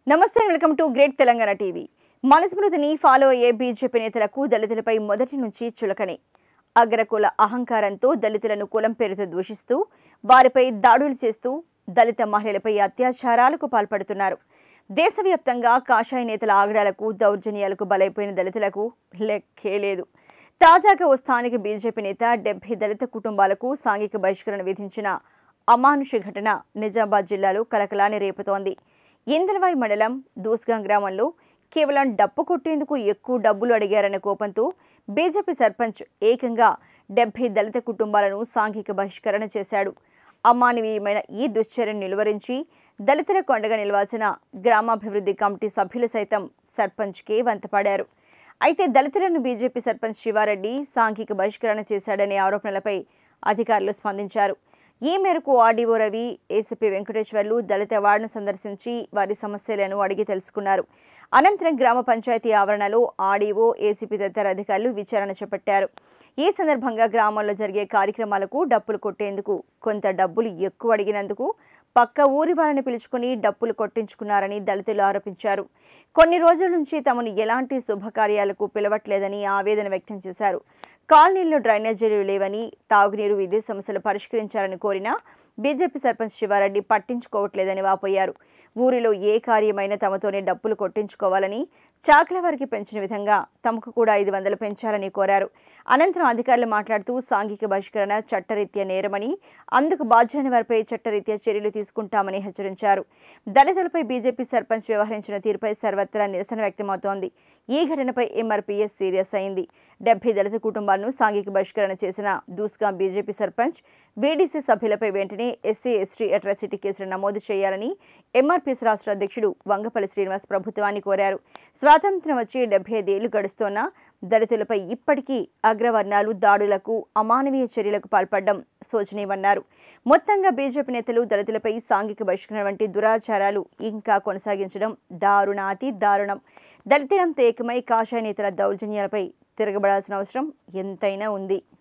నమస్తే welcome to great Telangana TV మనుస్మృతిని ఫాలో అయ్యే బీజేపీ నేతలకు దళితులపై మొదటి నుంచి చులకనే అగ్రకుల అహంకారంతో దళితులను కులం పేరుతో దూషిస్తూ వారిపై దాడులు చేస్తూ దళిత మహిళలపై అత్యాచారాలకు పాల్పడుతున్నారు దేశవ్యాప్తంగా కాషాయ నేతల ఆగడాలకు దౌర్జన్యాలకు బలైపోయిన దళితులకు లెక్కే లేదు తాజాగా ఓ స్థానిక బీజేపీ నేత డెబ్బై దళిత కుటుంబాలకు సాంఘిక బహిష్కరణ విధించిన అమానుష ఘటన నిజామాబాద్ జిల్లాలో కలకలాన్ని రేపుతోంది ఇందలవాయి మండలం దూస్గాం గ్రామంలో కేవలం డప్పు కొట్టేందుకు ఎక్కువ డబ్బులు అడిగారన్న కోపంతో బీజేపీ సర్పంచ్ ఏకంగా డెబ్బై దళిత కుటుంబాలను సాంఘిక బహిష్కరణ చేశాడు అమానవీయమైన ఈ దుశ్చర్యను నిలువరించి దళితులకు అండగా నిలవాల్సిన గ్రామాభివృద్ధి కమిటీ సభ్యులు సైతం సర్పంచ్కే వంతపాడారు అయితే దళితులను బీజేపీ సర్పంచ్ శివారెడ్డి సాంఘిక బహిష్కరణ చేశాడనే ఆరోపణలపై అధికారులు స్పందించారు ఈ మేరకు ఆర్డీఓ రవి ఏసీపీ వెంకటేశ్వర్లు దళిత వార్డును సందర్శించి వారి సమస్యలను అడిగి తెలుసుకున్నారు అనంతరం గ్రామ పంచాయతీ ఆవరణలో ఆర్డీఓ ఏసీపీ తదితర అధికారులు విచారణ చేపట్టారు ఈ సందర్భంగా గ్రామంలో జరిగే కార్యక్రమాలకు డప్పులు కొట్టేందుకు కొంత డబ్బులు ఎక్కువ అడిగినందుకు పక్క ఊరి వారిని పిలుచుకుని డప్పులు కొట్టించుకున్నారని దళితులు ఆరోపించారు కొన్ని రోజుల నుంచి తమను ఎలాంటి శుభకార్యాలకు పిలవట్లేదని ఆవేదన వ్యక్తం చేశారు కాలనీల్లో డ్రైనేజీలు లేవని తాగునీరు విద్యుత్ సమస్యలు పరిష్కరించాలని కోరినా బీజేపీ సర్పంచ్ శివారెడ్డి పట్టించుకోవట్లేదని వాపోయారు ఊరిలో ఏ కార్యమైనా తమతోనే డప్పులు కొట్టించుకోవాలని చాకల వారికి పెంచిన విధంగా తమకు కూడా ఐదు వందలు పెంచాలని కోరారు అనంతరం అధికారులు మాట్లాడుతూ సాంఘిక బహిష్కరణ చట్టరీత్యా నేరమని అందుకు బాధ్యులైన వారిపై చట్టరీత్యా చర్యలు తీసుకుంటామని హెచ్చరించారు దళితులపై బీజేపీ సర్పంచ్ వ్యవహరించిన తీరుపై సర్వత్రా నిరసన వ్యక్తమవుతోంది ఈ ఘటనపై ఎంఆర్పీఎస్ సీరియస్ అయింది డెబ్బై దళిత కుటుంబాలను సాంఘిక బహిష్కరణ చేసిన దూస్గాం బీజేపీ సర్పంచ్ వీడీసీ సభ్యులపై వెంటనే ఎస్సీ ఎస్టీ అట్రాసిటీ కేసులు నమోదు చేయాలని ఎంఆర్పీఎస్ రాష్ట్ర అధ్యక్షుడు వంగపల్లి శ్రీనివాస్ ప్రభుత్వాన్ని కోరారు స్వాతంత్ర్యం వచ్చి డెబ్బై ఐదేళ్లు గడుస్తోన్న దళితులపై ఇప్పటికీ అగ్రవర్ణాలు దాడులకు అమానవీయ చర్యలకు పాల్పడడం శోచనీయమన్నారు మొత్తంగా బీజేపీ నేతలు దళితులపై సాంఘిక బహిష్కరణ వంటి దురాచారాలు ఇంకా కొనసాగించడం దారుణాతి దారుణం దళితులంతా ఏకమై కాషాయ నేతల దౌర్జన్యాలపై తిరగబడాల్సిన అవసరం ఎంతైనా ఉంది